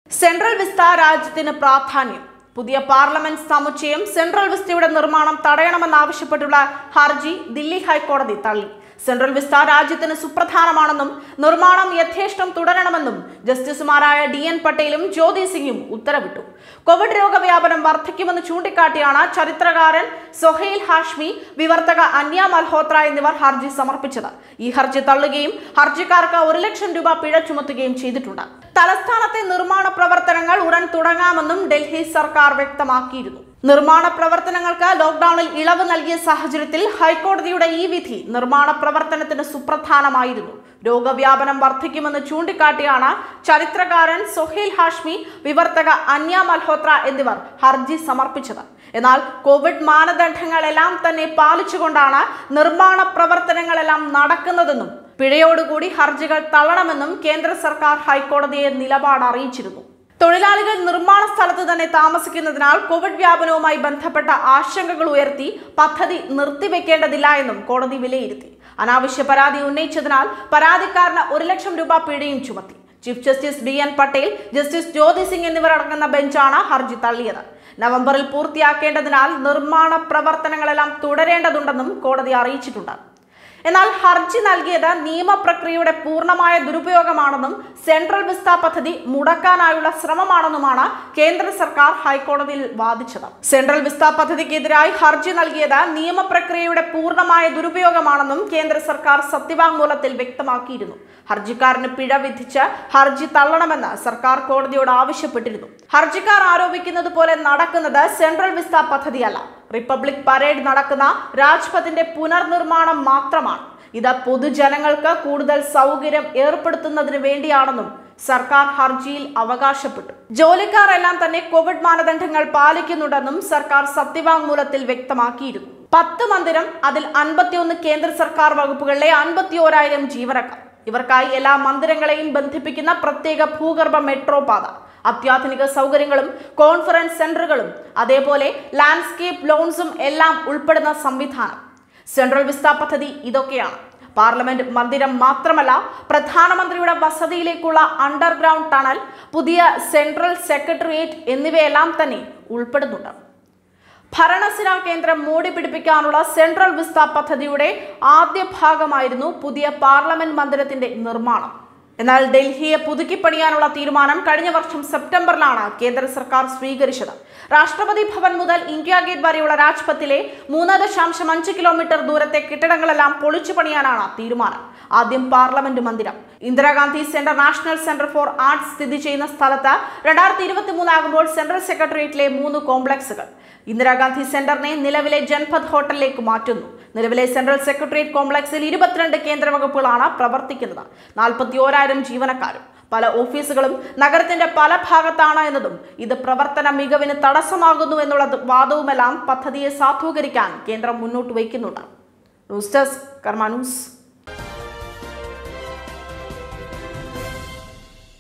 central Vista രാജ്യത്തിന് പ്രാധാന്യം പുതിയ പാർലമെന്റ് സമുച്ചയം സെൻട്രൽ വിസ്തയുടെ നിർമ്മാണം തടയണമെന്നാവശ്യപ്പെട്ടുള്ള ഹർജി ദില്ലി ഹൈക്കോടതി തള്ളി സെൻട്രൽ വിസ്ത രാജ്യത്തിന് സുപ്രധാനമാണെന്നും നിർമ്മാണം യഥേഷ്ടം തുടരണമെന്നും ജസ്റ്റിസുമാരായ ഡി എൻ പട്ടേലും ജ്യോതി സിംഗും ഉത്തരവിട്ടു കോവിഡ് രോഗവ്യാപനം വർദ്ധിക്കുമെന്ന് ചൂണ്ടിക്കാട്ടിയാണ് ചരിത്രകാരൻ സൊഹൈൽ ഹാഷ്മി വിവർത്തക അന്യ മൽഹോത്ര എന്നിവർ ഹർജി സമർപ്പിച്ചത് ഈ ഹർജി തള്ളുകയും ഹർജിക്കാർക്ക് ഒരു ലക്ഷം രൂപ പിഴ ചുമത്തുകയും ചെയ്തിട്ടുണ്ട് തലസ്ഥാനത്തെ നിർമ്മാണ പ്രവർത്തനങ്ങൾ ഉടൻ തുടങ്ങാമെന്നും ഡൽഹി സർക്കാർ വ്യക്തമാക്കിയിരുന്നു നിർമ്മാണ പ്രവർത്തനങ്ങൾക്ക് ലോക്ഡൌണിൽ ഇളവ് നൽകിയ സാഹചര്യത്തിൽ ഹൈക്കോടതിയുടെ ഈ വിധി നിർമ്മാണ പ്രവർത്തനത്തിന് സുപ്രധാനമായിരുന്നു രോഗവ്യാപനം വർദ്ധിക്കുമെന്ന് ചൂണ്ടിക്കാട്ടിയാണ് ചരിത്രകാരൻ സൊഹൈൽ ഹാഷ്മി വിവർത്തക അന്യ മൽഹോത്ര എന്നിവർ ഹർജി സമർപ്പിച്ചത് എന്നാൽ കോവിഡ് മാനദണ്ഡങ്ങളെല്ലാം തന്നെ പാലിച്ചുകൊണ്ടാണ് നിർമ്മാണ പ്രവർത്തനങ്ങളെല്ലാം നടക്കുന്നതെന്നും പിഴയോടുകൂടി ഹർജികൾ തള്ളണമെന്നും കേന്ദ്ര സർക്കാർ ഹൈക്കോടതിയെ നിലപാട് അറിയിച്ചിരുന്നു തൊഴിലാളികൾ നിർമ്മാണ സ്ഥലത്ത് തന്നെ താമസിക്കുന്നതിനാൽ കോവിഡ് വ്യാപനവുമായി ബന്ധപ്പെട്ട ആശങ്കകൾ ഉയർത്തി പദ്ധതി നിർത്തിവെക്കേണ്ടതില്ല എന്നും കോടതി വിലയിരുത്തി അനാവശ്യ പരാതി ഉന്നയിച്ചതിനാൽ പരാതിക്കാരന് ഒരു ലക്ഷം രൂപ പിഴയും ചുമത്തി chief justice D N Patel justice Jyothi Singh എന്നിവർ അടങ്ങുന്ന ബെഞ്ചാണ് ഹർജി തള്ളിയത് നവംബറിൽ പൂർത്തിയാക്കേണ്ടതിനാൽ നിർമ്മാണ പ്രവർത്തനങ്ങളെല്ലാം തുടരേണ്ടതുണ്ടെന്നും കോടതി അറിയിച്ചിട്ടുണ്ട് എന്നാൽ ഹർജി നൽകിയത് നിയമപ്രക്രിയയുടെ പൂർണ്ണമായ ദുരുപയോഗമാണെന്നും സെൻട്രൽ വിസ്ത പദ്ധതി മുടക്കാനായുള്ള ശ്രമമാണെന്നുമാണ് കേന്ദ്ര സർക്കാർ ഹൈക്കോടതിയിൽ വാദിച്ചത് സെൻട്രൽ വിസ്ത പദ്ധതിക്കെതിരായി ഹർജി നൽകിയത് നിയമപ്രക്രിയയുടെ പൂർണ്ണമായ ദുരുപയോഗമാണെന്നും കേന്ദ്ര സർക്കാർ സത്യവാങ്മൂലത്തിൽ വ്യക്തമാക്കിയിരുന്നു ഹർജിക്കാരന് പിഴ വിധിച്ച് ഹർജി തള്ളണമെന്ന് സർക്കാർ കോടതിയോട് ആവശ്യപ്പെട്ടിരുന്നു ഹർജിക്കാർ ആരോപിക്കുന്നത് പോലെ നടക്കുന്നത് സെൻട്രൽ വിസ്ത പദ്ധതിയല്ല റിപ്പബ്ലിക് പരേഡ് നടക്കുന്ന രാജ്പഥിന്റെ പുനർനിർമ്മാണം മാത്രമാണ് ഇത് പൊതുജനങ്ങൾക്ക് കൂടുതൽ സൗകര്യം ഏർപ്പെടുത്തുന്നതിന് വേണ്ടിയാണെന്നും സർക്കാർ ഹർജിയിൽ അവകാശപ്പെട്ടു ജോലിക്കാരെല്ലാം തന്നെ കോവിഡ് മാനദണ്ഡങ്ങൾ പാലിക്കുന്നുണ്ടെന്നും സർക്കാർ സത്യവാങ്മൂലത്തിൽ വ്യക്തമാക്കിയിരുന്നു പത്ത് മന്ദിരം അതിൽ അൻപത്തിയൊന്ന് കേന്ദ്ര സർക്കാർ വകുപ്പുകളിലെ അൻപത്തിയോരായിരം ജീവനക്കാർ ഇവർക്കായി എല്ലാ മന്ദിരങ്ങളെയും ബന്ധിപ്പിക്കുന്ന പ്രത്യേക ഭൂഗർഭ മെട്രോ പാത അത്യാധുനിക സൗകര്യങ്ങളും കോൺഫറൻസ് സെന്ററുകളും അതേപോലെ ലാൻഡ്സ്കേപ്പ് ലോൺസും എല്ലാം ഉൾപ്പെടുന്ന സംവിധാനം സെൻട്രൽ വിസ്ത പദ്ധതി ഇതൊക്കെയാണ് പാർലമെന്റ് മന്ദിരം മാത്രമല്ല പ്രധാനമന്ത്രിയുടെ വസതിയിലേക്കുള്ള അണ്ടർഗ്രൗണ്ട് ടണൽ പുതിയ സെൻട്രൽ സെക്രട്ടേറിയറ്റ് എന്നിവയെല്ലാം തന്നെ ഉൾപ്പെടുന്നുണ്ട് ഭരണസിരാ കേന്ദ്രം മോടി പിടിപ്പിക്കാനുള്ള സെൻട്രൽ വിസ്ത പദ്ധതിയുടെ ആദ്യ ഭാഗമായിരുന്നു പുതിയ പാർലമെന്റ് മന്ദിരത്തിന്റെ നിർമ്മാണം എന്നാൽ ഡൽഹിയെ പുതുക്കിപ്പണിയാനുള്ള തീരുമാനം കഴിഞ്ഞ വർഷം സെപ്റ്റംബറിലാണ് കേന്ദ്ര സർക്കാർ സ്വീകരിച്ചത് രാഷ്ട്രപതി ഭവൻ മുതൽ ഇന്ത്യ ഗേറ്റ് വരെയുള്ള രാജ്പഥിലെ മൂന്ന് ദശാംശം അഞ്ച് കിലോമീറ്റർ ദൂരത്തെ കെട്ടിടങ്ങളെല്ലാം പൊളിച്ചു പണിയാനാണ് തീരുമാനം ആദ്യം പാർലമെന്റ് മന്ദിരം Indira Gandhi centre national centre for arts സ്ഥിതി ചെയ്യുന്ന സ്ഥലത്ത് രണ്ടായിരത്തി ഇരുപത്തി മൂന്നാകുമ്പോൾ സെൻട്രൽ സെക്രട്ടേറിയറ്റിലെ മൂന്ന് കോംപ്ലക്സുകൾ ഇന്ദിരാഗാന്ധി സെന്ററിനെ നിലവിലെ ജൻപത് ഹോട്ടലിലേക്ക് മാറ്റുന്നു നിലവിലെ സെൻട്രൽ സെക്രട്ടേറിയറ്റ് കോംപ്ലക്സിൽ ഇരുപത്തിരണ്ട് കേന്ദ്ര വകുപ്പുകളാണ് പ്രവർത്തിക്കുന്നത് നാൽപ്പത്തി ഓരായിരം ജീവനക്കാരും പല ഓഫീസുകളും നഗരത്തിന്റെ പല ഭാഗത്താണ് എന്നതും ഇത് പ്രവർത്തന മികവിന് തടസ്സമാകുന്നു എന്നുള്ള വാദവുമെല്ലാം പദ്ധതിയെ സാധൂകരിക്കാൻ കേന്ദ്രം മുന്നോട്ട് വയ്ക്കുന്നുണ്ട് ന്യൂസ് ഡെസ്ക് കർമ്മ ന്യൂസ്